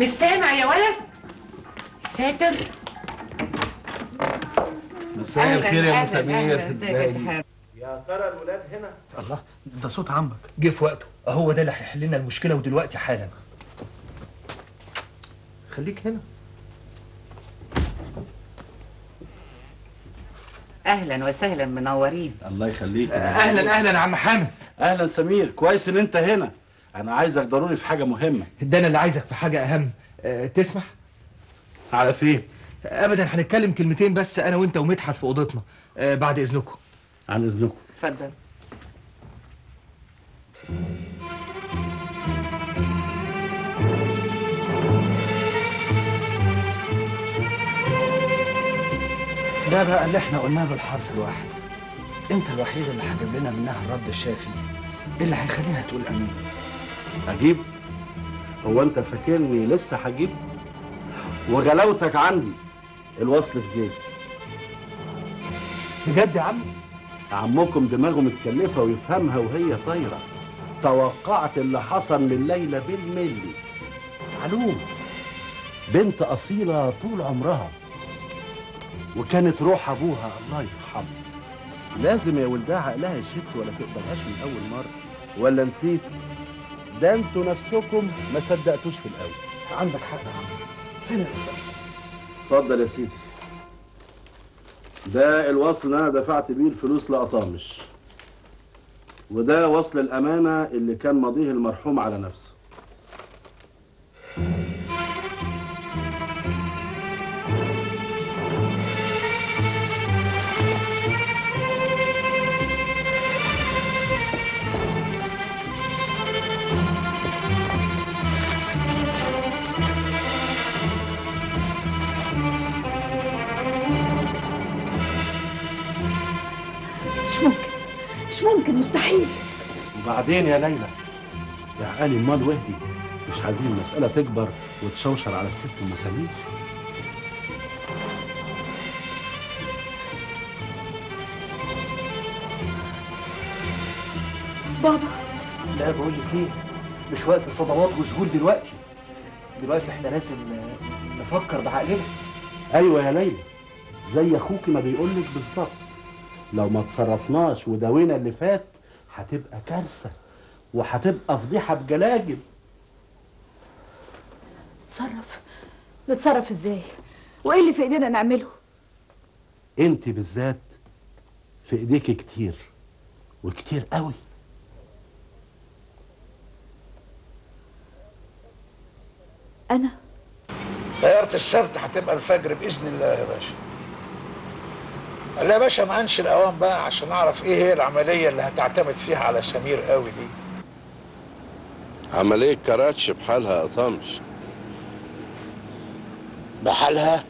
مش سامع يا ولد ساتر مساء أهلاً، الخير يا أهلاً، مسامير أهلاً، ازيك يا ازاي سحاب؟ يا ترى الولاد هنا الله ده صوت عمك جه في وقته هو ده اللي هيحل لنا المشكله ودلوقتي حالا خليك هنا اهلا وسهلا منورين الله يخليك اهلا اهلا يا عم حامد اهلا سمير كويس ان انت هنا انا عايزك ضروري في حاجه مهمه ده انا اللي عايزك في حاجه اهم أه تسمح على فين ابدا هنتكلم كلمتين بس انا وانت ومدحت في اوضتنا أه بعد اذنكم عن اذنكم اتفضل ده بقى اللي احنا قلناه بالحرف الواحد انت الوحيد اللي هتجيب لنا منها الرد الشافي اللي هيخليها تقول امين اجيب هو انت فاكرني لسه هجيب وغلاوتك عندي الوصل في جيبي بجد يا عم عمكم دماغه متكلفه ويفهمها وهي طايره توقعت اللي حصل من ليلى بالملي معلوم بنت اصيله طول عمرها وكانت روح ابوها الله يرحمه لازم يا ولدها عقلها يشت ولا تقبلهاش من اول مره ولا نسيت ده انتوا نفسكم ما صدقتوش في الاول عندك حق يا عم فين الرسالة؟ اتفضل يا سيدي ده الوصل اللي انا دفعت بيه الفلوس لقطامش وده وصل الامانه اللي كان ماضيه المرحوم على نفسه مش ممكن مش ممكن مستحيل وبعدين يا ليلى يا عقالي امال وهدي مش عايزين المساله تكبر وتشوشر على الست المسامير بابا لا بقول لك ايه مش وقت صدمات وذهول دلوقتي دلوقتي احنا لازم آه، نفكر بعقلنا ايوه يا ليلى زي اخوك ما بيقولك بالظبط لو ما تصرفناش وداوينا اللي فات هتبقى كارثه وهتبقى فضيحه بجلاجل نتصرف نتصرف ازاي وايه اللي في ايدينا نعمله انت بالذات في ايديك كتير وكتير قوي انا طيارة السبت هتبقى الفجر بإذن الله يا باشا لا يا باشا ما عنش الأوان بقى عشان أعرف إيه هي العملية اللي هتعتمد فيها على سمير قوي دي عملية كراتش بحالها قطامش بحالها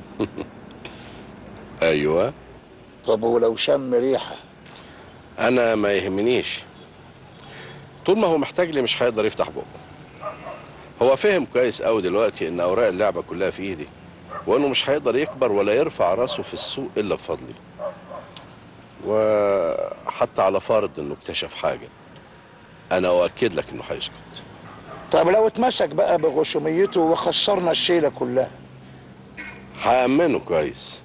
ايوه طب ولو شم ريحة انا ما يهمنيش طول ما هو محتاج لي مش هيقدر يفتح بقه هو فهم كويس قوي دلوقتي ان اوراق اللعبه كلها في ايدي وانه مش هيقدر يكبر ولا يرفع راسه في السوق الا بفضلي وحتى على فرض انه اكتشف حاجه انا اؤكد لك انه هيسكت طب لو اتمسك بقى بغشوميته وخسرنا الشيلة كلها هأمنه كويس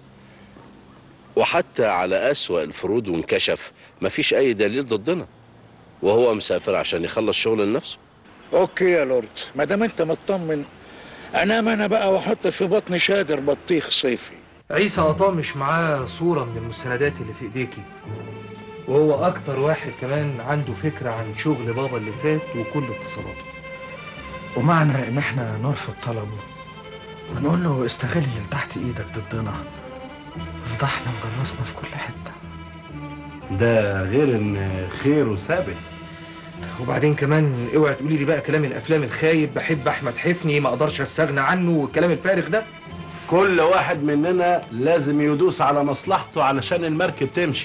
وحتى على أسوأ الفروض وانكشف مفيش أي دليل ضدنا وهو مسافر عشان يخلص شغل لنفسه اوكي يا لورد ما دام انت مطمن انام انا بقى واحط في بطني شادر بطيخ صيفي عيسى قطامش معاه صورة من المستندات اللي في ايديكي وهو اكتر واحد كمان عنده فكرة عن شغل بابا اللي فات وكل اتصالاته ومعنى ان احنا نرفض طلبه ونقول له استغل اللي تحت ايدك ضدنا فضحنا وجرسنا في كل حته ده غير ان خيره ثابت وبعدين كمان اوعي تقولي لي بقى كلام الافلام الخايب بحب احمد حفني ما اقدرش استغنى عنه والكلام الفارغ ده كل واحد مننا لازم يدوس على مصلحته علشان المركب تمشي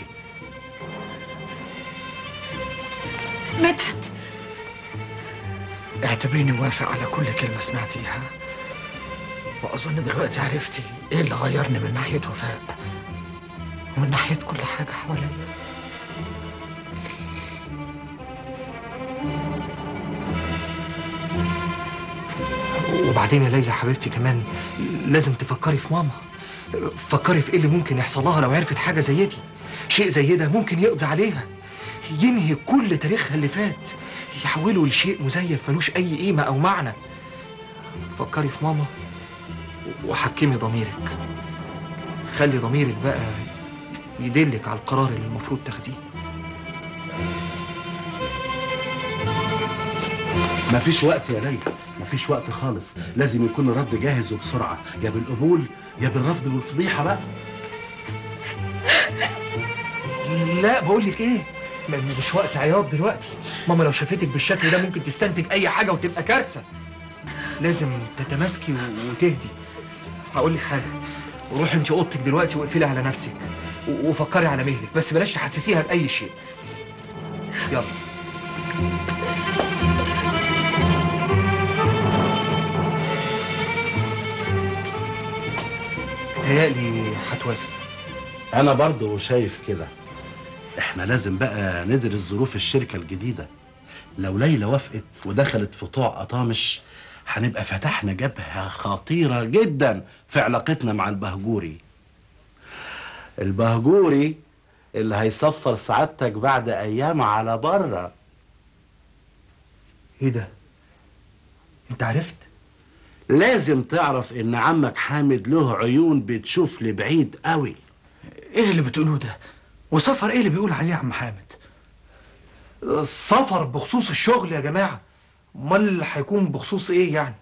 مدحت اعتبريني موافق على كل كلمه سمعتيها واظن دلوقتي عرفتي ايه اللي غيرني من ناحيه وفاء ومن ناحيه كل حاجه حواليا وبعدين يا ليلى حبيبتي كمان لازم تفكري في ماما فكري في ايه اللي ممكن يحصل لها لو عرفت حاجه زي دي شيء زي ده ممكن يقضي عليها ينهي كل تاريخها اللي فات يحوله لشيء مزيف ملوش اي قيمه او معنى فكري في ماما وحكمي ضميرك خلي ضميرك بقى يدلك على القرار اللي المفروض تاخديه مفيش وقت يا ليلى مفيش وقت خالص لازم يكون الرد جاهز وبسرعة يا بالقبول يا بالرفض والفضيحة بقى لا بقول لك ايه م- مش وقت عياط دلوقتي ماما لو شافتك بالشكل ده ممكن تستنتج اي حاجه وتبقى كارثه لازم تتماسكي و- وتهدي هقول لك حاجه روحي انت اوضتك دلوقتي واقفلي على نفسك و- وفكري على مهلك بس بلاش تحسسيها باي شيء يلا متهيألي هتوافق انا برضو شايف كده احنا لازم بقى ندرس ظروف الشركة الجديدة لو ليلى وافقت ودخلت في طوع قطامش هنبقى فتحنا جبهة خطيرة جدا في علاقتنا مع البهجوري البهجوري اللي هيسفر سعادتك بعد ايام على بره ايه ده انت عرفت لازم تعرف ان عمك حامد له عيون بتشوف لبعيد قوي ايه اللي بتقولوه ده وسفر ايه اللي بيقول عليه يا عم حامد السفر بخصوص الشغل يا جماعه امال هيكون بخصوص ايه يعني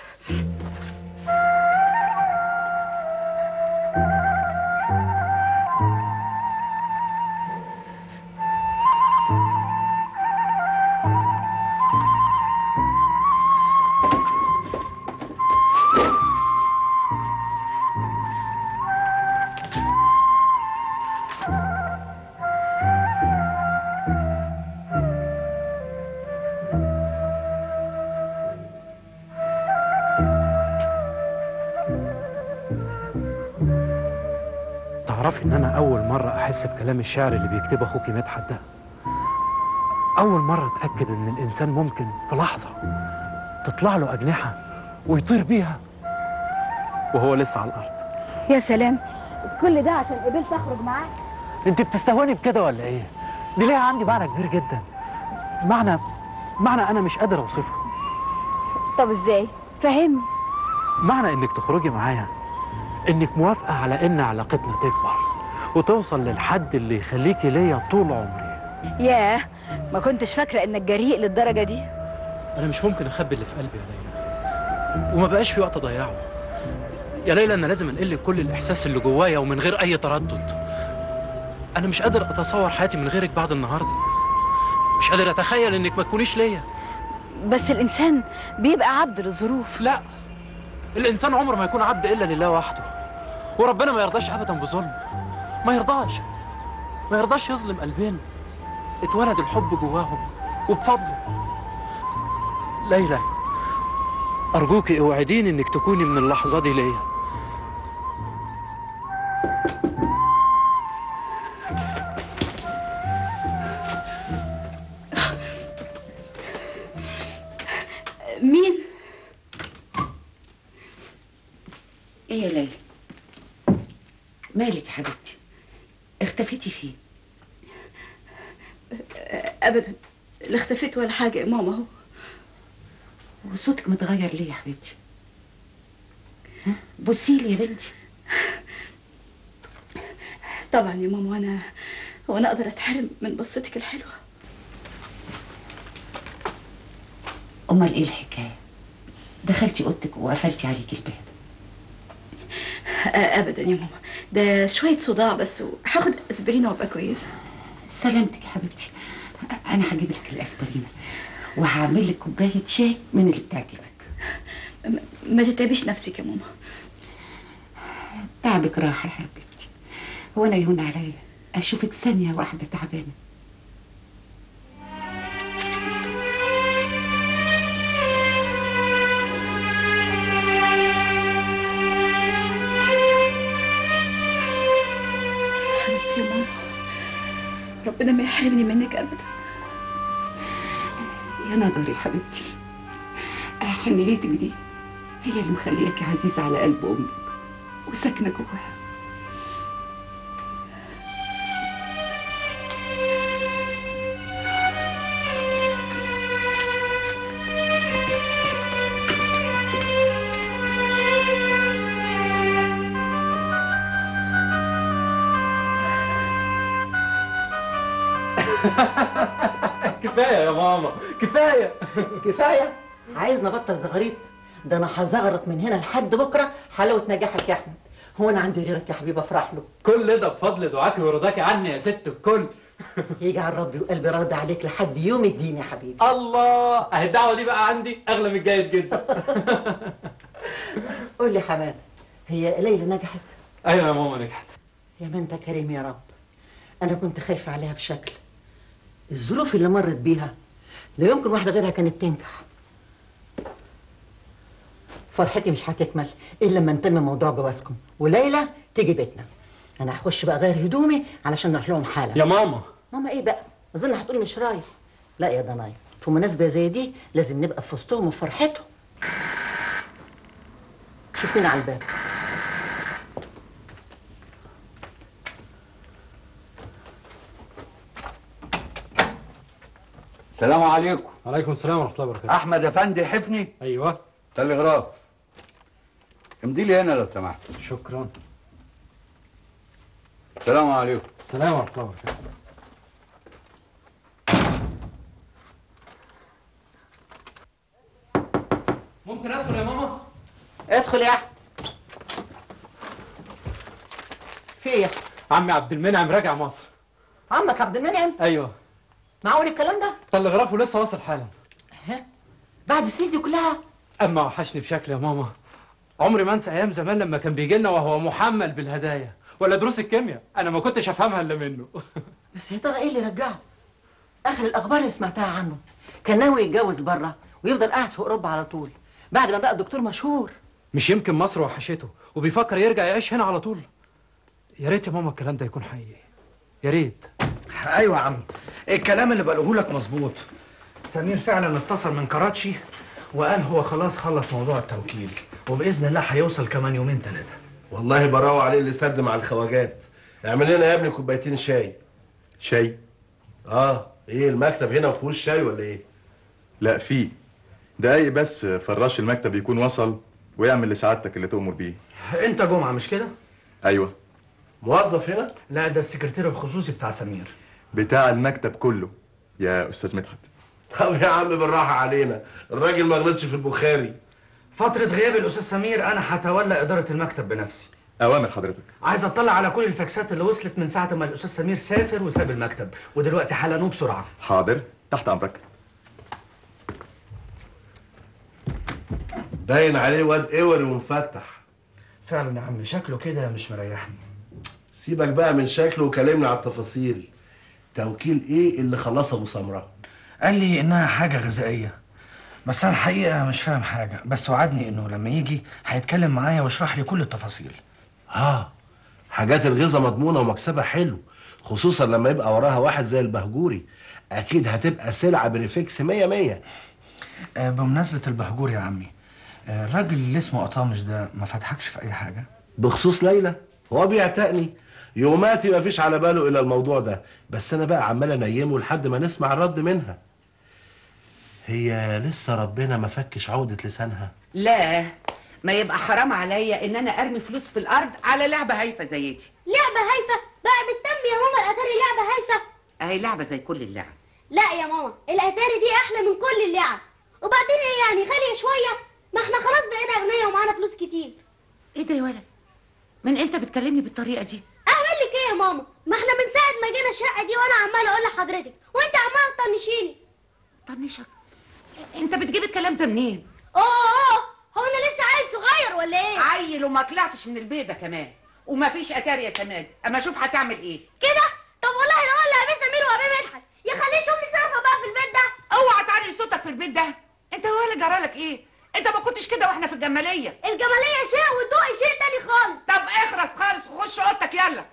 تعرفي ان انا اول مرة احس بكلام الشعر اللي بيكتبه اخوكي مدحت ده اول مرة اتأكد ان الانسان ممكن في لحظة تطلع له اجنحة ويطير بيها وهو لسه على الارض يا سلام كل ده عشان قبلت اخرج معاك انت بتستهوني بكده ولا ايه دي ليها عندي معنى كبير جدا معنى معنى انا مش قادر اوصفه طب ازاي فهمني معنى انك تخرجي معايا انك موافقة على ان علاقتنا تكبر وتوصل للحد اللي يخليكي ليا طول عمري ياه ما كنتش فاكره انك جريء للدرجه دي انا مش ممكن اخبي اللي في قلبي يا ليلى وما بقاش في وقت اضيعه يا ليلى انا لازم انقل لك كل الاحساس اللي جوايا ومن غير اي تردد انا مش قادر اتصور حياتي من غيرك بعد النهارده مش قادر اتخيل انك ما تكونيش ليا بس الانسان بيبقى عبد للظروف لا الانسان عمره ما يكون عبد الا لله وحده وربنا ما يرضاش ابدا بظلم ما يرضاش ما يرضاش يظلم قلبين اتولد الحب جواهم وبفضله ليلى ارجوكي اوعديني انك تكوني من اللحظه دي ليا مين ايه يا ليلى مالك يا حبيبتي اختفيتي فين ابدا لا اختفيت ولا حاجه يا ماما اهو وصوتك متغير ليه يا حبيبتي ها؟ بصي لي يا بنتي طبعا يا ماما وانا وانا اقدر اتحرم من بصتك الحلوه امال ايه الحكايه دخلتي اوضتك وقفلتي عليكي الباب آه، ابدا يا ماما ده شويه صداع بس وهاخد اسبرين وابقى كويسه سلامتك يا حبيبتي انا هجيب لك الاسبرين وهعمل لك كوبايه شاي من اللي بتعجبك م- ما تتعبيش نفسك يا ماما تعبك راحه يا حبيبتي هو انا يهون عليا اشوفك ثانيه واحده تعبانه حبيبتي يا ماما ربنا ما يحرمني منك ابدا يا نظري يا حبيبتي حنيتك دي هي اللي مخلياكي عزيزة على قلب أمك وساكنة جواها كفايه يا ماما كفايه كفايه عايز نبطل زغاريت ده انا هزغرط من هنا لحد بكره حلاوه نجاحك يا احمد هو انا عندي غيرك يا حبيبي افرح له كل ده بفضل دعاكي ورضاكي عني يا ست الكل يجعل ربي وقلبي راضي عليك لحد يوم الدين يا حبيبي الله اهي الدعوه دي بقى عندي اغلى من الجايز جدا قول لي يا حماد هي ليلى نجحت ايوه يا ماما نجحت يا ما انت كريم يا رب انا كنت خايفه عليها بشكل الظروف اللي مرت بيها لا يمكن واحده غيرها كانت تنجح فرحتي مش هتكمل الا لما نتم موضوع جوازكم وليلى تيجي بيتنا انا هخش بقى غير هدومي علشان نروح لهم حالا يا ماما ماما ايه بقى اظن هتقولي مش رايح لا يا ضنايا في مناسبه زي دي لازم نبقى في وسطهم وفي فرحتهم شوف مين على الباب السلام عليكم وعليكم السلام ورحمه الله وبركاته احمد افندي حفني ايوه تلغراف امضي لي هنا لو سمحت شكرا السلام عليكم السلام ورحمه الله وبركاته ممكن ادخل يا ماما ادخل يا احمد في ايه عمي عبد المنعم راجع مصر عمك عبد المنعم ايوه معقول الكلام ده تلغرافه لسه واصل حالا ها بعد السنين دي كلها اما وحشني بشكل يا ماما عمري ما انسى ايام زمان لما كان بيجي لنا وهو محمل بالهدايا ولا دروس الكيمياء انا ما كنتش افهمها الا منه بس يا ترى ايه اللي رجعه اخر الاخبار اللي سمعتها عنه كان ناوي يتجوز بره ويفضل قاعد في اوروبا على طول بعد ما بقى دكتور مشهور مش يمكن مصر وحشته وبيفكر يرجع يعيش هنا على طول يا ريت يا ماما الكلام ده يكون حقيقي يا ريت ايوه يا عم الكلام اللي بقوله لك مظبوط سمير فعلا اتصل من كراتشي وقال هو خلاص خلص موضوع التوكيل وباذن الله هيوصل كمان يومين ثلاثه والله براوة عليه اللي سد مع الخواجات اعمل لنا يا ابني كوبايتين شاي شاي اه ايه المكتب هنا مفيهوش شاي ولا ايه لا في دقايق بس فراش المكتب يكون وصل ويعمل لسعادتك اللي تؤمر بيه انت جمعه مش كده ايوه موظف هنا لا ده السكرتير الخصوصي بتاع سمير بتاع المكتب كله يا استاذ مدحت طب يا عم بالراحة علينا الراجل ما غلطش في البخاري فتره غياب الاستاذ سمير انا هتولى اداره المكتب بنفسي اوامر حضرتك عايز اطلع على كل الفاكسات اللي وصلت من ساعه ما الاستاذ سمير سافر وساب المكتب ودلوقتي حلنوه بسرعه حاضر تحت امرك باين عليه واد اوري ومفتح فعلا يا عم شكله كده مش مريحني سيبك بقى من شكله وكلمني على التفاصيل توكيل ايه اللي خلص ابو سمره قال لي انها حاجه غذائيه بس انا الحقيقه مش فاهم حاجه بس وعدني انه لما يجي هيتكلم معايا ويشرح لي كل التفاصيل اه حاجات الغذاء مضمونة ومكسبها حلو خصوصا لما يبقى وراها واحد زي البهجوري اكيد هتبقى سلعة بريفكس مية مية آه بمناسبه البهجور يا عمي آه الراجل اللي اسمه قطامش ده ما فتحكش في اي حاجه بخصوص ليلى هو بيعتقني يوماتي ما فيش على باله الا الموضوع ده بس انا بقى عمال انيمه لحد ما نسمع الرد منها هي لسه ربنا ما فكش عودة لسانها لا ما يبقى حرام عليا ان انا ارمي فلوس في الارض على لعبه هايفه زي دي لعبة هايفة بقى بالتم يا ماما الأتاري لعبة هايفة اهي لعبه زي كل اللعب لا يا ماما الأتاري دي أحلى من كل اللعب وبعدين ايه يعني غالية شوية ما احنا خلاص بقينا أغنياء ومعانا فلوس كتير ايه ده يا ولد من انت بتكلمني بالطريقه دي أعمل لك ايه يا ماما ما احنا من ساعة ما جينا الشقة دي وأنا عمالة أقول لحضرتك وأنت عمالة تطنشيني طنشك انت بتجيب الكلام ده منين أوه أوه هو أنا لسه عيل صغير ولا ايه عيل وما طلعتش من البيت ده كمان ومفيش اتاري يا سماد اما اشوف هتعمل ايه كده طب والله لو اقول لأبي سمير وأبي مدحت يخليه يشوف لي صرفة بقى في البيت ده اوعى تعلي صوتك في البيت ده انت هو اللي جرالك ايه انت ما كنتش كده واحنا في الجماليه الجمالية شيء والضوء شيء تاني خالص طب اخرس خالص وخش اوضتك يلا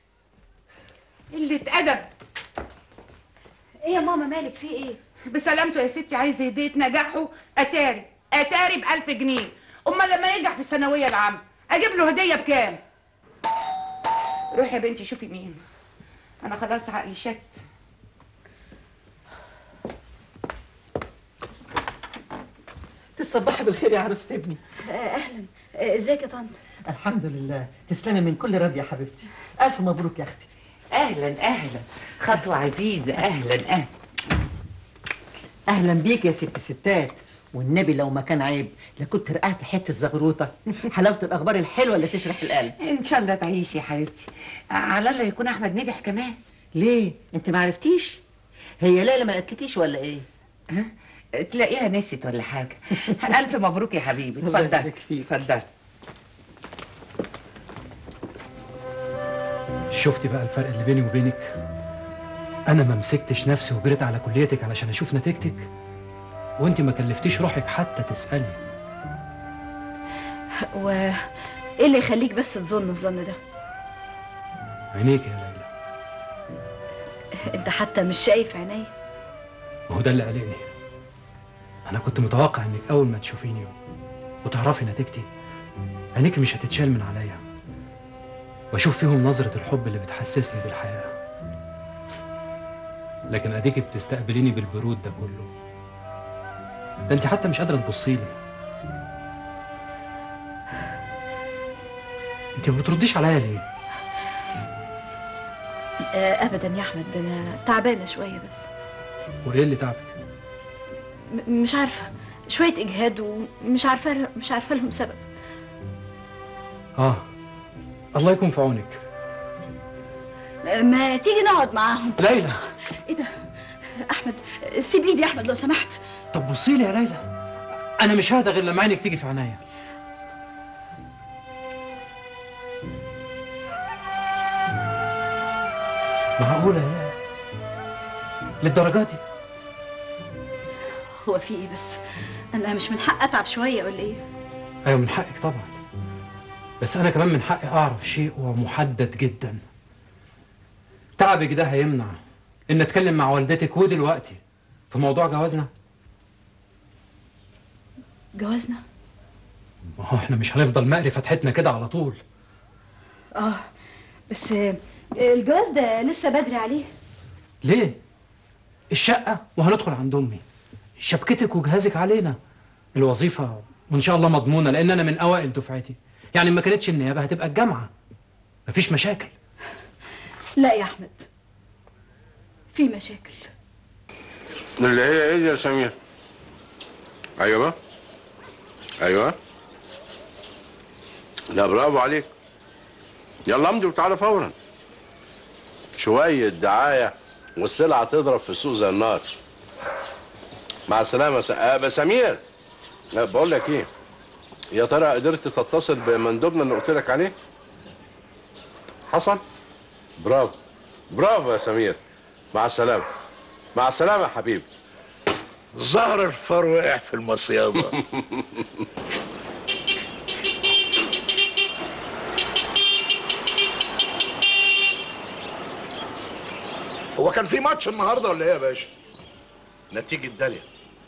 قلة ادب ايه يا ماما مالك في ايه بسلامته يا ستي عايزه هديه نجاحه اتاري اتاري بألف جنيه امال لما ينجح في الثانويه العامه اجيب له هديه بكام روحي يا بنتي شوفي مين انا خلاص عقلي شت تصبحي بالخير يا عروسة ابني اهلا آه، ازيك يا طنط الحمد لله تسلمي من كل رد يا حبيبتي الف مبروك يا اختي اهلا اهلا خطوه عزيزه اهلا اهلا اهلا بيك يا ست ستات والنبي لو ما كان عيب لكنت رقعت حته زغروطه حلاوه الاخبار الحلوه اللي تشرح القلب ان شاء الله تعيشي يا حبيبتي على الله يكون احمد نجح كمان ليه انت ما عرفتيش هي ليلى ما قالتلكيش ولا ايه ها تلاقيها نسيت ولا حاجه الف مبروك يا حبيبي الله اتفضل يبارك فيك. اتفضل شفتي بقى الفرق اللي بيني وبينك انا ما مسكتش نفسي وجريت على كليتك علشان اشوف نتيجتك وانت ما كلفتيش روحك حتى تسالي و ايه اللي يخليك بس تظن الظن ده عينيك يا ليلى انت حتى مش شايف عينيا ما هو ده اللي قلقني انا كنت متوقع انك اول ما تشوفيني وتعرفي نتيجتي عينيك مش هتتشال من عليا واشوف فيهم نظرة الحب اللي بتحسسني بالحياة لكن اديك بتستقبليني بالبرود ده كله ده انت حتى مش قادرة تبصيلي انت ما بترديش عليا ليه آه، ابدا يا احمد ده انا تعبانه شويه بس وايه اللي تعبك م- مش عارفه شويه اجهاد ومش عارفه مش عارفه لهم سبب اه الله يكون في عونك آه، ما تيجي نقعد معاهم ليلى ايه ده احمد سيب ايدي يا احمد لو سمحت طب بصي لي يا ليلى انا مش ههدى غير لما عينك تيجي في عينيا معقولة يا للدرجة دي هو في ايه بس انا مش من حق اتعب شويه ولا ايه ايوه من حقك طبعا بس انا كمان من حقي اعرف شيء ومحدد جدا تعبك ده هيمنع ان اتكلم مع والدتك ودلوقتي في موضوع جوازنا جوازنا ما هو احنا مش هنفضل مقري فتحتنا كده على طول اه بس آه، الجواز ده لسه بدري عليه ليه الشقة وهندخل عند امي شبكتك وجهازك علينا الوظيفة وان شاء الله مضمونة لان انا من اوائل دفعتي يعني ما كانتش النيابة هتبقى الجامعة مفيش مشاكل لا يا احمد في مشاكل اللي هي ايه دي يا سمير ايوه ايوه لا برافو عليك يلا امضي وتعالى فورا شوية دعاية والسلعة تضرب في السوق زي النار مع السلامة س... آه بس سمير لا، بقول لك ايه يا ترى قدرت تتصل بمندوبنا اللي قلت لك عليه حصل برافو برافو يا سمير مع السلامة مع السلامة يا حبيبي ظهر الفار وقع في المصيادة هو كان في ماتش النهارده ولا ايه يا باشا؟ نتيجة داليا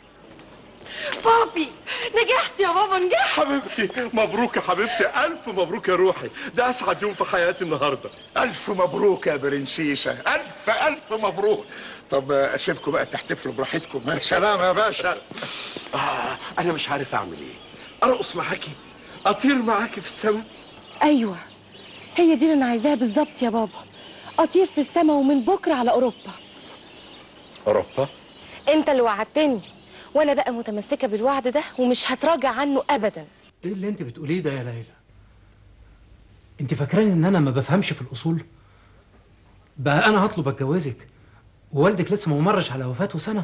بابي نجحت يا بابا نجحت حبيبتي مبروك يا حبيبتي ألف مبروك يا روحي ده أسعد يوم في حياتي النهاردة ألف مبروك يا برنسيسة ألف ألف مبروك طب أسيبكم بقى تحتفلوا براحتكم يا سلام يا باشا آه أنا مش عارف أعمل إيه أرقص معاكي أطير معاكي في السماء ايوه هي دي اللي انا عايزاها بالظبط يا بابا اطير في السما ومن بكره على اوروبا أوروبا انت اللي وعدتني وانا بقى متمسكه بالوعد ده ومش هتراجع عنه ابدا ايه اللي انت بتقوليه ده يا ليلى انت فاكراني ان انا ما بفهمش في الاصول بقى انا هطلب اتجوزك ووالدك لسه ما مرش على وفاته سنه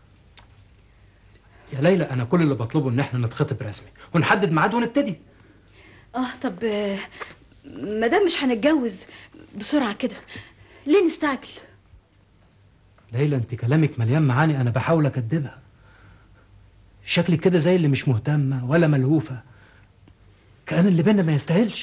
يا ليلى انا كل اللي بطلبه ان احنا نتخطب رسمي ونحدد ميعاد ونبتدي اه طب آه، ما دام مش هنتجوز بسرعه كده ليه نستعجل ليلى انت كلامك مليان معاني انا بحاول اكدبها شكلك كده زي اللي مش مهتمه ولا ملهوفه كأن اللي بينا ما يستاهلش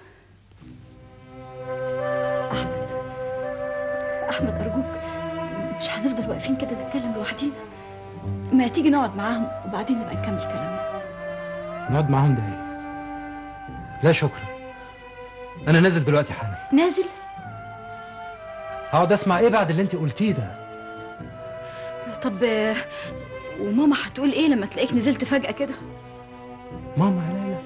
احمد ارجوك مش هنفضل واقفين كده نتكلم لوحدينا ما تيجي نقعد معاهم وبعدين نبقى نكمل كلامنا نقعد معاهم دقايق لا شكرا انا نازل دلوقتي حالا نازل هقعد اسمع ايه بعد اللي انت قلتيه ده طب آه، وماما هتقول ايه لما تلاقيك نزلت فجأة كده ماما يا ليلى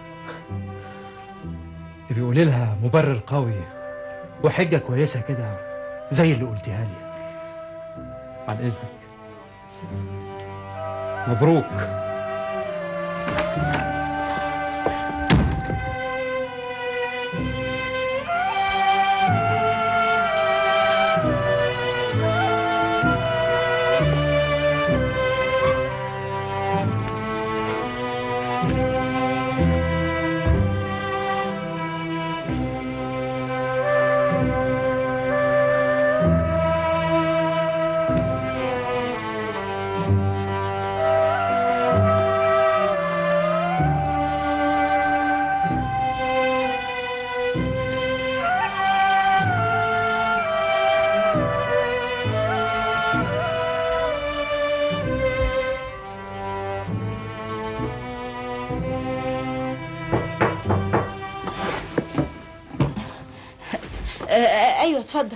بيقولي لها مبرر قوي وحجة كويسة كده زي اللي قلتيها لي عن إذنك مبروك آه، آه، ايوه اتفضل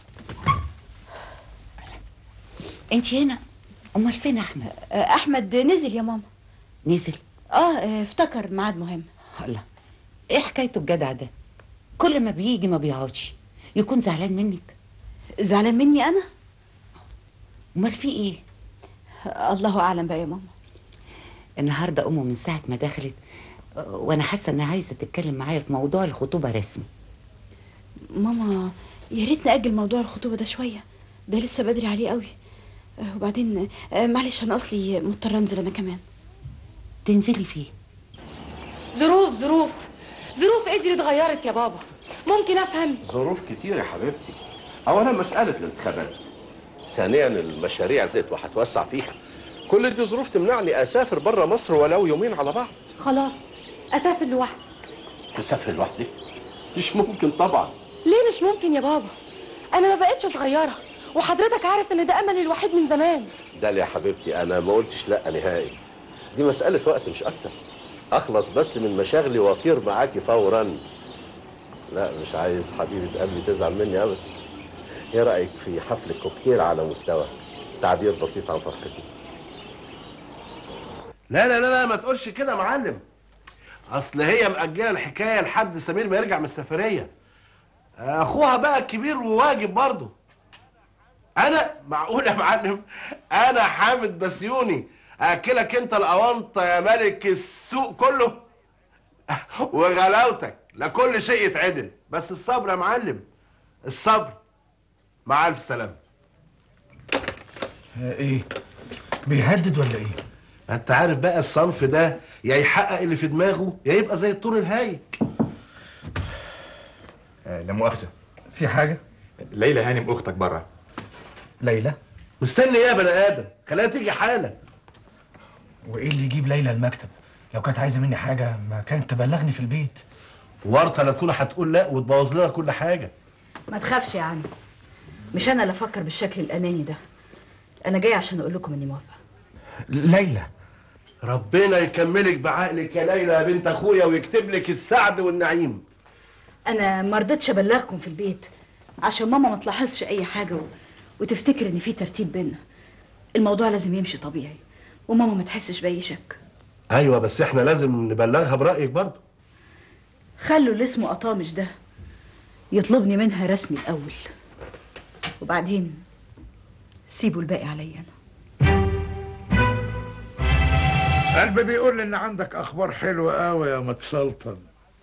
انت هنا امال فين احمد آه، احمد نزل يا ماما نزل اه آه، افتكر ميعاد مهم الله ايه حكايته الجدع ده كل ما بيجي ما بيقعدش يكون زعلان منك زعلان مني انا امال في ايه الله اعلم بقى يا ماما النهارده امه من ساعه ما دخلت آه، وانا حاسه انها عايزه تتكلم معايا في موضوع الخطوبه رسمي ماما يا ريت نأجل موضوع الخطوبة ده شوية ده لسه بدري عليه قوي آه، وبعدين آه، معلش انا اصلي مضطرة انزل انا كمان تنزلي فيه ظروف ظروف ظروف قدري اتغيرت يا بابا ممكن افهم ظروف كتير يا حبيبتي اولا مساله الانتخابات ثانيا المشاريع اللي هتوسع فيها كل دي ظروف تمنعني اسافر بره مصر ولو يومين على بعض خلاص اسافر لوحدي تسافر لوحدك مش ممكن طبعا ليه مش ممكن يا بابا انا ما بقتش صغيره وحضرتك عارف ان ده املي الوحيد من زمان ده يا حبيبتي انا ما قلتش لا نهائي دي مساله وقت مش اكتر اخلص بس من مشاغلي واطير معاكي فورا لا مش عايز حبيبه قلبي تزعل مني ابدا ايه رايك في حفل كوكتيل على مستوى تعبير بسيط عن فرحتي لا لا لا لا ما تقولش كده يا معلم اصل هي مأجله الحكايه لحد سمير ما يرجع من السفريه اخوها بقى الكبير وواجب برضه انا معقول يا معلم انا حامد بسيوني اكلك انت الاونطه يا ملك السوق كله وغلاوتك لا كل شيء يتعدل بس الصبر يا معلم الصبر مع الف سلامه ايه بيهدد ولا ايه انت عارف بقى الصنف ده يا يحقق اللي في دماغه يا يبقى زي الطور الهايج آه لا مؤاخذه في حاجه ليلى هانم اختك بره ليلى مستني ايه يا بني ادم خليها تيجي حالا وايه اللي يجيب ليلى المكتب لو كانت عايزه مني حاجه ما كانت تبلغني في البيت ورطه لا تكون هتقول لا وتبوظ لنا كل حاجه ما تخافش يا عم مش انا اللي افكر بالشكل الاناني ده انا جاي عشان اقول لكم اني موافقه ليلى ربنا يكملك بعقلك يا ليلى يا بنت اخويا ويكتب لك السعد والنعيم انا ما رضيتش ابلغكم في البيت عشان ماما ما تلاحظش اي حاجه و... وتفتكر ان في ترتيب بينا الموضوع لازم يمشي طبيعي وماما ما تحسش باي شك ايوه بس احنا لازم نبلغها برايك برضه خلوا اللي اسمه قطامش ده يطلبني منها رسمي الاول وبعدين سيبوا الباقي عليا انا قلبي بيقول لي ان عندك اخبار حلوه قوي يا متسلطن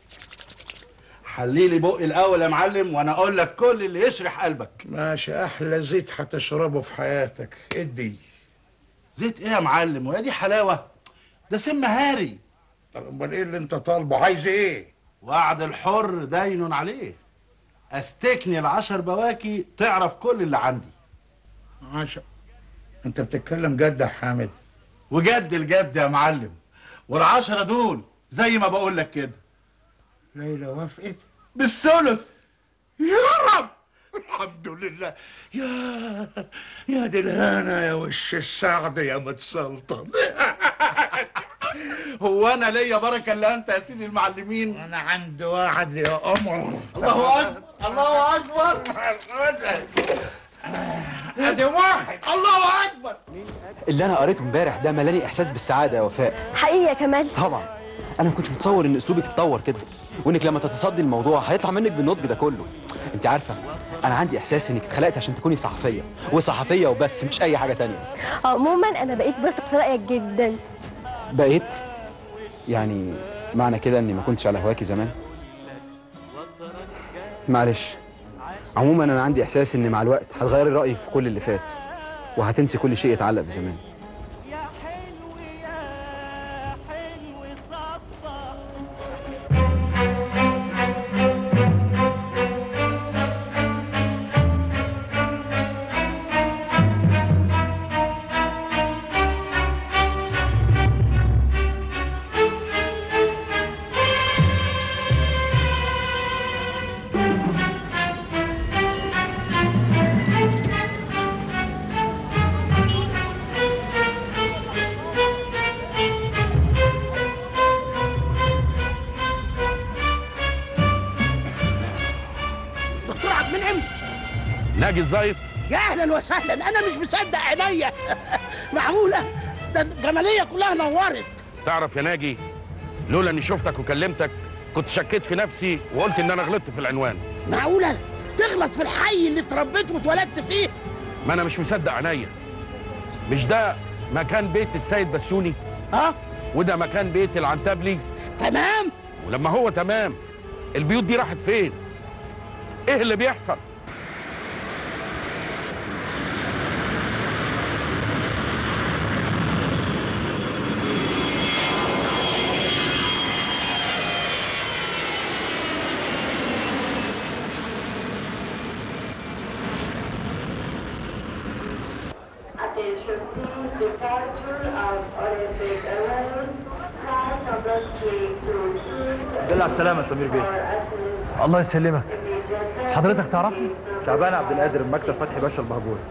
حليلي بقي الاول يا معلم وانا اقول لك كل اللي يشرح قلبك ماشي احلى زيت هتشربه في حياتك ادي زيت ايه يا معلم وهي دي حلاوه ده سم هاري طب امال ايه اللي انت طالبه عايز ايه وعد الحر دين عليه استكني العشر بواكي تعرف كل اللي عندي عشا انت بتتكلم جد يا حامد وجد الجد يا معلم والعشرة دول زي ما بقول لك كده ليلى وافقت بالثلث يا رب الحمد لله يا يا دي الهنا يا وش السعد يا متسلطن هو انا ليا بركه الا انت يا سيدي المعلمين انا عندي واحد يا قمر الله اكبر الله اكبر ادي واحد الله اكبر اللي انا قريته امبارح ده ملاني احساس بالسعاده يا وفاء حقيقي يا كمال طبعا انا ما كنتش متصور ان اسلوبك اتطور كده وانك لما تتصدي الموضوع هيطلع منك بالنضج ده كله انت عارفه انا عندي احساس انك اتخلقت عشان تكوني صحفيه وصحفيه وبس مش اي حاجه تانية عموما انا بقيت بثق في رايك جدا بقيت يعني معنى كده اني ما كنتش على هواكي زمان معلش عموما انا عندي احساس ان مع الوقت هتغيري رايك في كل اللي فات وهتنسي كل شيء يتعلق بزمان دكتور عبد المنعم ناجي الزايد يا اهلا وسهلا انا مش مصدق عينيا معقوله ده الجماليه كلها نورت تعرف يا ناجي لولا اني شفتك وكلمتك كنت شكيت في نفسي وقلت ان انا غلطت في العنوان معقوله تغلط في الحي اللي اتربيت واتولدت فيه ما انا مش مصدق عينيا مش ده مكان بيت السيد بسيوني اه وده مكان بيت العنتبلي تمام ولما هو تمام البيوت دي راحت فين ايه اللي بيحصل Attention, please, departure of Olympic Airlines, flight number 322. دل على السلامة يا سمير بيه الله يسلمك حضرتك تعرفني شعبان عبد القادر من مكتب فتحي باشا البهجوري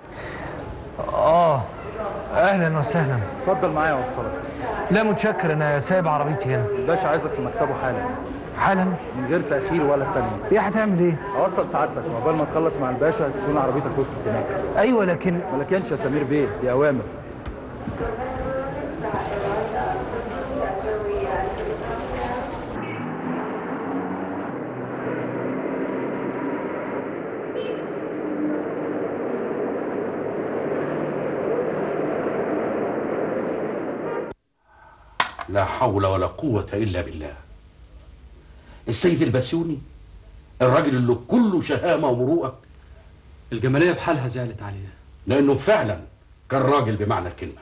اه اهلا وسهلا اتفضل معايا اوصلك لا متشكر انا سايب عربيتي هنا الباشا عايزك في مكتبه حالا حالا من غير تاخير ولا ثانيه ايه هتعمل ايه اوصل سعادتك وعقبال ما تخلص مع الباشا تكون عربيتك وصلت هناك ايوه لكن ما لكنش يا سمير بيه دي اوامر لا حول ولا قوة إلا بالله السيد البسيوني الراجل اللي كله شهامة ومروءة الجماليه بحالها زعلت عليه لأنه فعلا كان راجل بمعنى الكلمة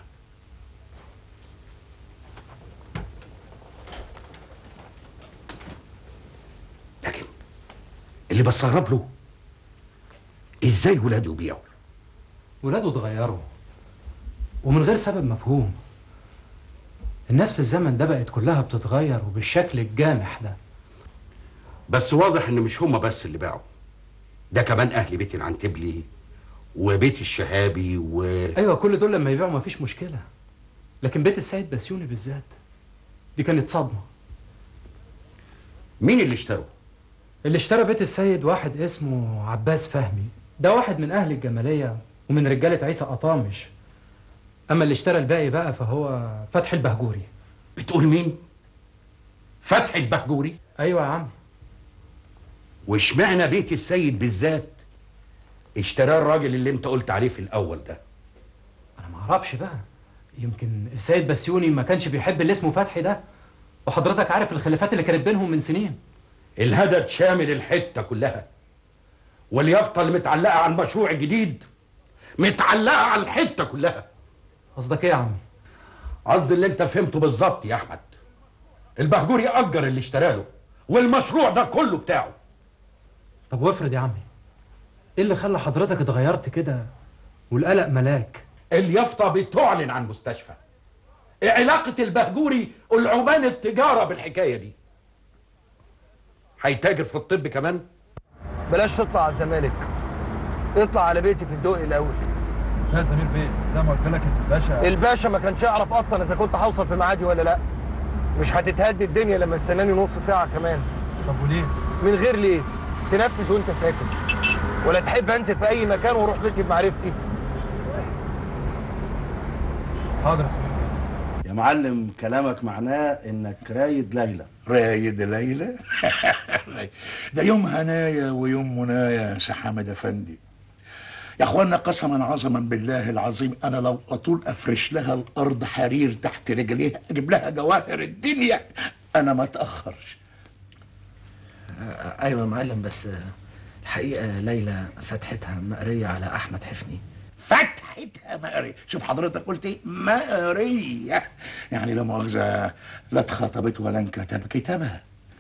لكن اللي بستغرب له ازاي ولاده يبيعوا ولاده اتغيروا ومن غير سبب مفهوم الناس في الزمن ده بقت كلها بتتغير وبالشكل الجامح ده بس واضح ان مش هما بس اللي باعوا ده كمان اهل بيت العنتبلي وبيت الشهابي و ايوه كل دول لما يبيعوا مفيش مشكله لكن بيت السيد بسيوني بالذات دي كانت صدمه مين اللي اشتروا اللي اشترى بيت السيد واحد اسمه عباس فهمي ده واحد من اهل الجماليه ومن رجاله عيسى قطامش اما اللي اشترى الباقي بقى فهو فتحي البهجوري بتقول مين فتحي البهجوري ايوه يا عم واشمعنى بيت السيد بالذات اشتراه الراجل اللي انت قلت عليه في الاول ده انا ما اعرفش بقى يمكن السيد بسيوني ما كانش بيحب اللي اسمه فتحي ده وحضرتك عارف الخلافات اللي كانت بينهم من سنين الهدد شامل الحته كلها واليافطه اللي متعلقه على المشروع الجديد متعلقه على الحته كلها قصدك ايه يا عم قصدي اللي انت فهمته بالظبط يا احمد البهجوري اجر اللي اشتراله والمشروع ده كله بتاعه طب وافرض يا عمي ايه اللي خلى حضرتك اتغيرت كده والقلق ملاك اليافطه بتعلن عن مستشفى ايه علاقه البهجوري والعمان التجاره بالحكايه دي هيتاجر في الطب كمان بلاش تطلع على الزمالك اطلع على بيتي في الدقي الاول كفايه زميل بيه زي ما قلت لك الباشا الباشا ما كانش يعرف اصلا اذا كنت هوصل في ميعادي ولا لا مش هتتهد الدنيا لما استناني نص ساعه كمان طب وليه من غير ليه تنفذ وانت ساكت ولا تحب انزل في اي مكان واروح بيتي بمعرفتي حاضر يا زميل يا معلم كلامك معناه انك رايد ليلى رايد ليلى ده يوم هنايا ويوم منايا يا سي حامد افندي يا اخوانا قسما عظما بالله العظيم انا لو اطول افرش لها الارض حرير تحت رجليها اجيب لها جواهر الدنيا انا ما اتاخرش ايوه يا معلم بس الحقيقه ليلى فتحتها مقريه على احمد حفني فتحتها مقرية شوف حضرتك قلت ايه مقرية يعني لا مؤاخذة لا اتخطبت ولا انكتب كتابها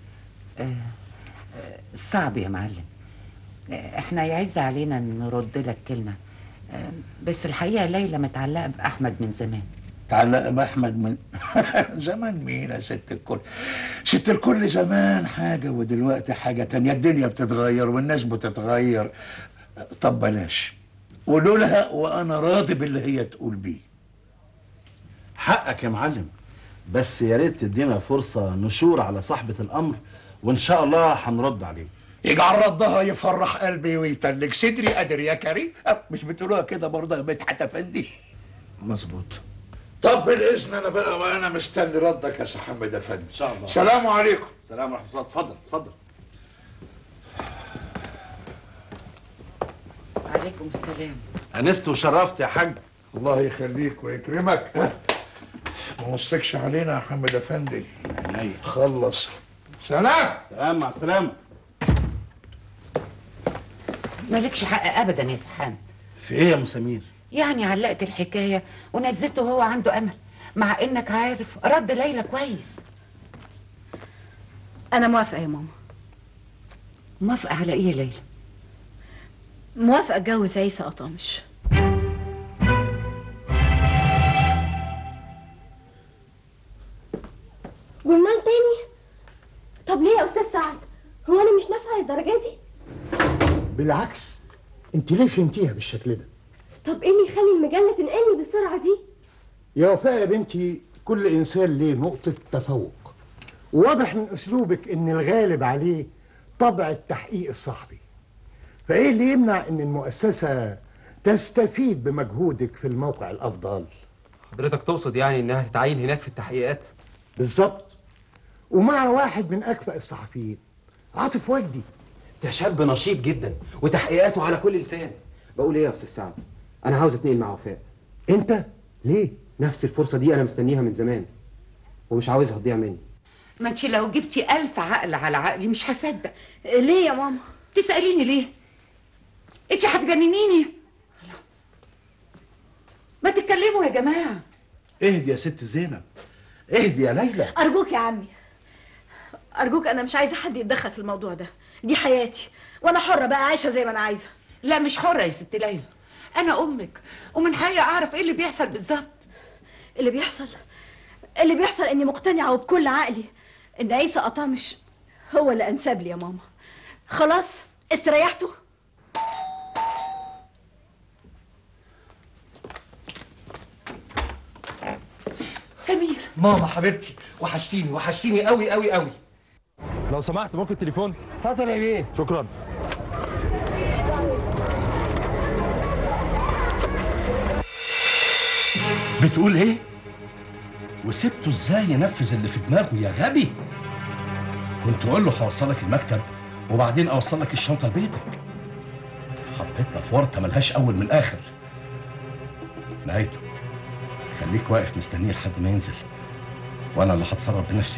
صعب يا معلم آه، احنا يعز علينا نرد لك كلمة آه، بس الحقيقة ليلى متعلقة بأحمد من زمان تعلق بأحمد من زمان مين يا ست الكل ست الكل زمان حاجة ودلوقتي حاجة تانية الدنيا بتتغير والناس بتتغير طب بلاش قولوا لها وانا راضي باللي هي تقول بيه حقك يا معلم بس يا ريت تدينا فرصة نشور على صاحبة الأمر وإن شاء الله هنرد عليه يجعل ردها يفرح قلبي ويتلج صدري قادر يا كريم أه، مش بتقولوها كده برضه يا مدحت افندي مظبوط طب بالاذن انا بقى وانا مستني ردك يا سي حمد افندي ان شاء الله سلام عليكم سلام ورحمة الله اتفضل اتفضل عليكم السلام أنست وشرفت يا حاج الله يخليك ويكرمك أه، ما وصكش علينا يا حمد افندي خلص سلام سلام مع السلامة مالكش حق أبدا يا سحان في إيه يا مسامير؟ يعني علقت الحكاية ونزلته وهو عنده أمل مع إنك عارف رد ليلى كويس انا موافقه يا ماما موافقة على إيه يا ليلى؟ موافقه اتجوز عيسى قطامش جرنال تاني طب ليه يا استاذ سعد هو انا مش نافعه للدرجه دي بالعكس انت ليه فهمتيها بالشكل ده طب ايه اللي يخلي المجله تنقلني بالسرعه دي يا وفاء يا بنتي كل انسان ليه نقطة تفوق واضح من اسلوبك ان الغالب عليه طبع التحقيق الصحفي فايه اللي يمنع ان المؤسسة تستفيد بمجهودك في الموقع الافضل حضرتك تقصد يعني انها تتعين هناك في التحقيقات بالظبط ومع واحد من اكفأ الصحفيين عاطف وجدي ده شاب نشيط جدا وتحقيقاته على كل لسان بقول ايه يا استاذ سعد انا عاوز اتنقل مع وفاء انت ليه نفس الفرصه دي انا مستنيها من زمان ومش عاوزها تضيع مني ما انت لو جبتي ألف عقل على عقلي مش هصدق ليه يا ماما تسأليني ليه انت هتجننيني ما تتكلموا يا جماعة اهدي يا ست زينب اهدي يا ليلى ارجوك يا عمي ارجوك انا مش عايزه حد يتدخل في الموضوع ده دي حياتي وانا حره بقى عايشه زي ما انا عايزه لا مش حرة يا ست ليلى أنا أمك ومن حقي أعرف إيه اللي بيحصل بالظبط اللي بيحصل اللي بيحصل اني مقتنعه وبكل عقلي ان عيسى قطامش هو اللي انسب لي يا ماما خلاص استريحتوا سمير ماما حبيبتي وحشتيني وحشتيني قوي قوي قوي لو سمحت ممكن تليفون اتفضل يا بيه شكرا بتقول ايه؟ وسبته ازاي ينفذ اللي في دماغه يا غبي؟ كنت اقول له هوصلك المكتب وبعدين اوصلك الشنطه لبيتك حطيتنا في ورطه ملهاش اول من اخر نهايته خليك واقف مستنيه لحد ما ينزل وانا اللي هتصرف بنفسي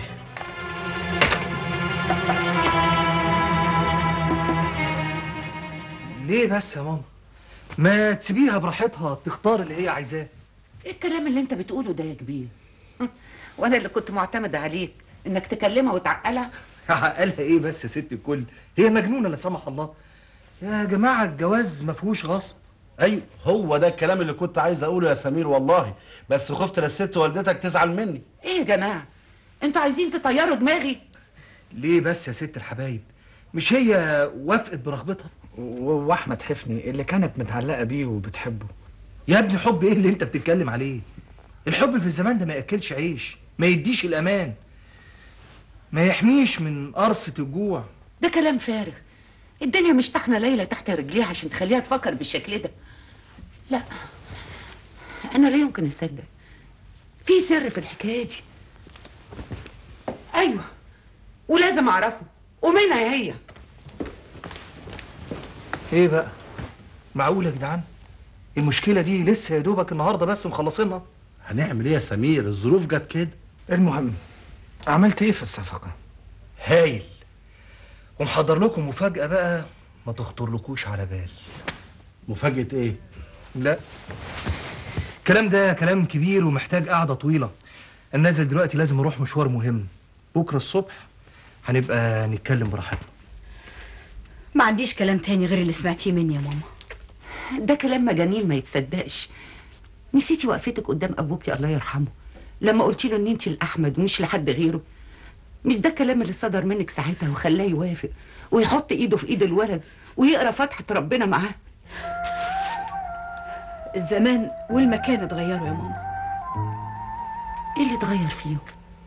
ليه بس يا ماما ما تسيبيها براحتها تختار اللي هي عايزاه إيه الكلام اللي أنت بتقوله ده يا كبير وأنا اللي كنت معتمدة عليك إنك تكلمها وتعقلها عقلها ايه بس يا ست الكل هي مجنونه لا سمح الله يا جماعه الجواز ما فيهوش غصب ايوه هو ده الكلام اللي كنت عايز اقوله يا سمير والله بس خفت للست والدتك تزعل مني إيه يا جماعة أنتوا عايزين تطيروا دماغي ليه بس يا ست الحبايب مش هي وافقت برغبتها و- واحمد حفني اللي كانت متعلقه بيه وبتحبه يا ابني حب ايه اللي انت بتتكلم عليه الحب في الزمان ده ما ياكلش عيش ما يديش الامان ما يحميش من قرصة الجوع ده كلام فارغ الدنيا مش طحنة ليلى تحت رجليها عشان تخليها تفكر بالشكل ده لا انا لا يمكن اصدق في سر في الحكايه دي ايوه ولازم اعرفه ومنها هي ايه بقى معقول يا جدعان المشكله دي لسه يا دوبك النهارده بس مخلصينها هنعمل ايه يا سمير الظروف جت كده المهم عملت ايه في الصفقه هايل ومحضر لكم مفاجاه بقى ما تخطرلكوش على بال مفاجاه ايه لا الكلام ده كلام كبير ومحتاج قعده طويله انا نازل دلوقتي لازم اروح مشوار مهم بكره الصبح هنبقى نتكلم براحتنا ما عنديش كلام تاني غير اللي سمعتيه مني يا ماما ده كلام مجانين ما يتصدقش نسيتي وقفتك قدام ابوكي الله يرحمه لما قلت له ان انت لاحمد ومش لحد غيره مش ده الكلام اللي صدر منك ساعتها وخلاه يوافق ويحط ايده في ايد الولد ويقرا فتحه ربنا معاه الزمان والمكان اتغيروا يا ماما ايه اللي اتغير فيهم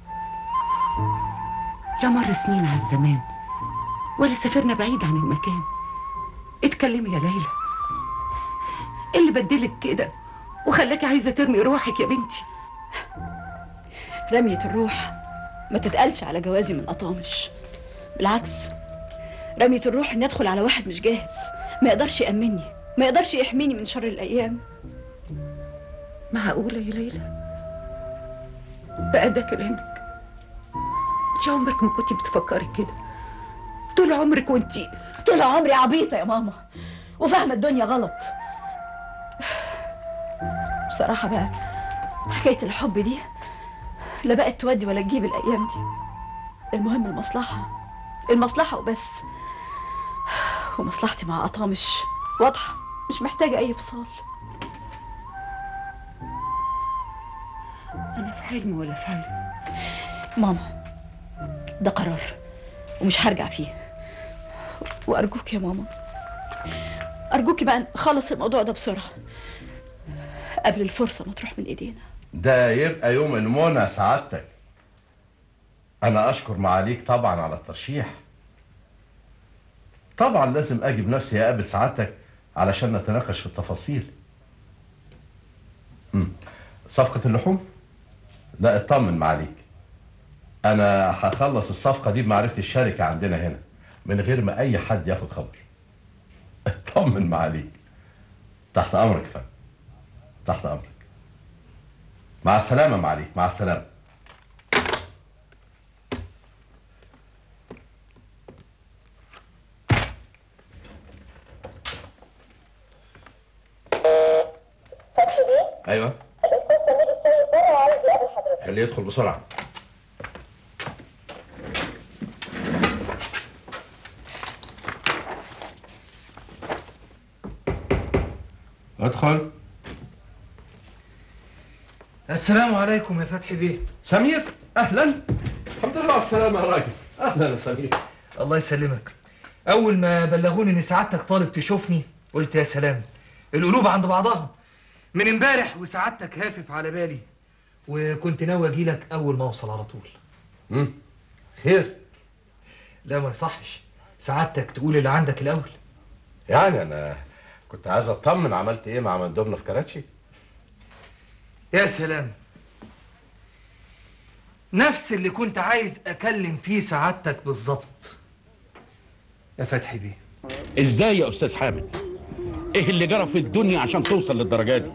لا مر سنين على الزمان ولا سافرنا بعيد عن المكان اتكلمي يا ليلى ايه اللي بدلك كده وخلاكي عايزه ترمي روحك يا بنتي رمية الروح ما تتقالش على جوازي من قطامش بالعكس رمية الروح اني ادخل على واحد مش جاهز ما يقدرش يأمني ما يقدرش يحميني من شر الايام معقولة يا ليلى بقى ده كلامك انت عمرك ما كنت بتفكري كده طول عمرك وانتي طول عمري عبيطة يا ماما وفاهمة الدنيا غلط بصراحة بقى حكاية الحب دي لا بقت تودي ولا تجيب الأيام دي المهم المصلحة المصلحة وبس ومصلحتي مع قطا مش واضحة مش محتاجة أي فصال أنا في حلم ولا في حلم ماما ده قرار ومش هرجع فيه وأرجوك يا ماما أرجوكي بقى نخلص الموضوع ده بسرعة قبل الفرصة ما تروح من إيدينا ده يبقى يوم المنى سعادتك انا اشكر معاليك طبعا على الترشيح طبعا لازم اجي بنفسي اقابل سعادتك علشان نتناقش في التفاصيل مم. صفقة اللحوم لا اطمن معاليك انا هخلص الصفقة دي بمعرفة الشركة عندنا هنا من غير ما اي حد ياخد خبر اطمن معاليك تحت امرك يا فندم تحت امرك مع السلامة معاليك مع السلامة ايوه خليه يدخل بسرعة ادخل السلام عليكم يا فتحي بيه سمير اهلا الحمد لله على السلامة يا راجل اهلا يا سمير الله يسلمك اول ما بلغوني ان سعادتك طالب تشوفني قلت يا سلام القلوب عند بعضها من امبارح وسعادتك هافف على بالي وكنت ناوي اجيلك اول ما اوصل على طول امم خير لا ما يصحش سعادتك تقول اللي عندك الاول يعني انا كنت عايز اطمن عملت ايه مع مندوبنا في كراتشي يا سلام نفس اللي كنت عايز اكلم فيه سعادتك بالظبط يا فتحي بيه ازاي يا استاذ حامد ايه اللي جرى في الدنيا عشان توصل للدرجه دي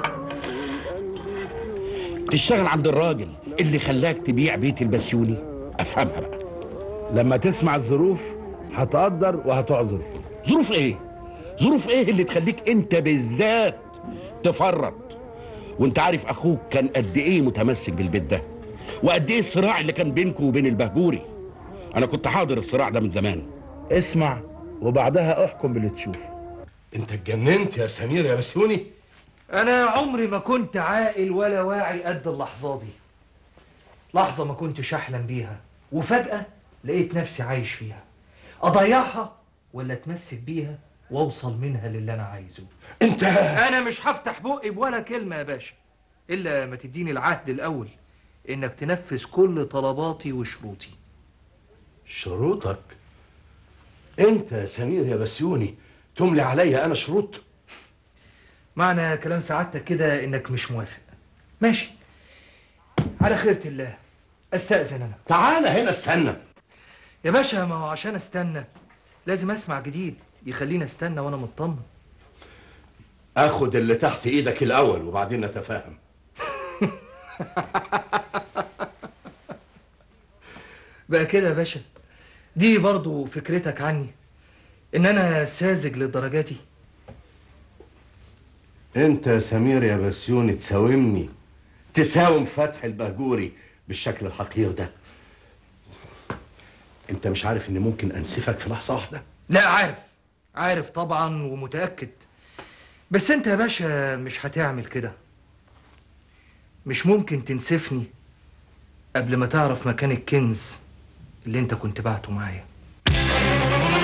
تشتغل عند الراجل اللي خلاك تبيع بيت البسيوني افهمها بقى لما تسمع الظروف هتقدر وهتعذر ظروف ايه ظروف ايه اللي تخليك انت بالذات تفرط وانت عارف اخوك كان قد ايه متمسك بالبيت ده وقد ايه الصراع اللي كان بينكم وبين البهجوري انا كنت حاضر الصراع ده من زمان اسمع وبعدها احكم باللي تشوفه انت اتجننت يا سمير يا بسيوني انا عمري ما كنت عاقل ولا واعي قد اللحظه دي لحظه ما كنتش احلم بيها وفجاه لقيت نفسي عايش فيها اضيعها ولا اتمسك بيها واوصل منها للي انا عايزه انت انا مش هفتح بقي بولا كلمه يا باشا الا ما تديني العهد الاول انك تنفذ كل طلباتي وشروطي شروطك انت يا سمير يا بسيوني تملي عليا انا شروط معنى كلام سعادتك كده انك مش موافق ماشي على خيرة الله استأذن انا تعالى هنا استنى يا باشا ما هو عشان استنى لازم اسمع جديد يخليني استنى وانا مطمن اخد اللي تحت ايدك الاول وبعدين نتفاهم بقى كده يا باشا دي برضو فكرتك عني ان انا ساذج للدرجة دي انت يا سمير يا بسيوني تساومني تساوم فتح البهجوري بالشكل الحقير ده انت مش عارف اني ممكن انسفك في لحظه واحده لا عارف عارف طبعا ومتأكد بس انت يا باشا مش هتعمل كده مش ممكن تنسفني قبل ما تعرف مكان الكنز اللي انت كنت بعته معايا